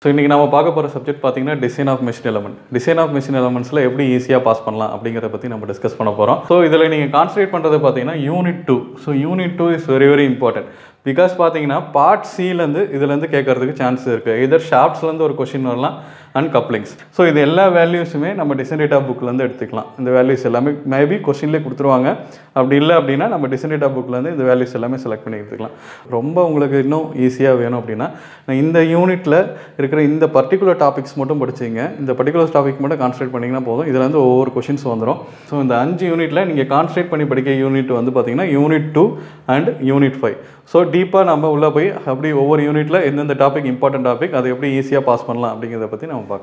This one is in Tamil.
ஸோ இன்றைக்கி நம்ம பார்க்க போகிற சப்ஜெக்ட் பார்த்தீங்கன்னா design of machine element design of machine எலமெண்ட்ஸில் எப்படி ஈஸியாக பாஸ் பண்ணலாம் அப்படிங்கிறத பற்றி நம்ம டிஸ்கஸ் பண்ண போகிறோம் ஸோ இதில் நீங்கள் கான்சன்ட்ரேட் பண்ணுறது பார்த்தீங்கன்னா unit two so unit two is very very important because பார்த்தீங்கன்னா பார்ட் சிலேருந்து இதுலேருந்து கேட்கறதுக்கு சான்ஸ் இருக்குது இதர் ஷாப்ஸ்லேருந்து ஒரு கொஷின் வரலாம் அண்ட் கப்ளிங்ஸ் ஸோ இது எல்லா வேல்யூஸுமே நம்ம டிசைன் டேட்டா புக்லேருந்து எடுத்துக்கலாம் இந்த வேல்யூஸ் எல்லாமே மேபி கொஷின்லேயே கொடுத்துருவாங்க அப்படி இல்லை அப்படின்னா நம்ம டிசைன் டேட்டா புக்லேருந்து இந்த வேல்யூஸ் எல்லாமே செலக்ட் பண்ணி எடுத்துக்கலாம் ரொம்ப உங்களுக்கு இன்னும் ஈஸியாக வேணும் அப்படின்னா நான் இந்த யூனிட்டில் இருக்கிற இந்த பர்டிகுலர் டாபிக்ஸ் மட்டும் படிச்சிங்க இந்த பர்டிகுலர் டாபிக் மட்டும் கான்சன்ட்ரேட் பண்ணிங்கன்னா போதும் இதில் வந்து ஒவ்வொரு கொஷின்ஸ் வந்துடும் ஸோ இந்த அஞ்சு யூனிட்டில் நீங்கள் கான்சன்ட்ரேட் பண்ணி படிக்க யூனிட் வந்து பார்த்தீங்கன்னா unit two and unit five so டீப்பாக நம்ம உள்ளே போய் அப்படி ஒவ்வொரு யூனிட்டில் எந்தெந்த டாபிக் இம்பார்ட்டன்ட் டாபிக் அதை எப்படி ஈஸியாக பாஸ் பண்ணலாம் அப்படிங்கிறத பற்றி நம்ம பார்க்கலாம்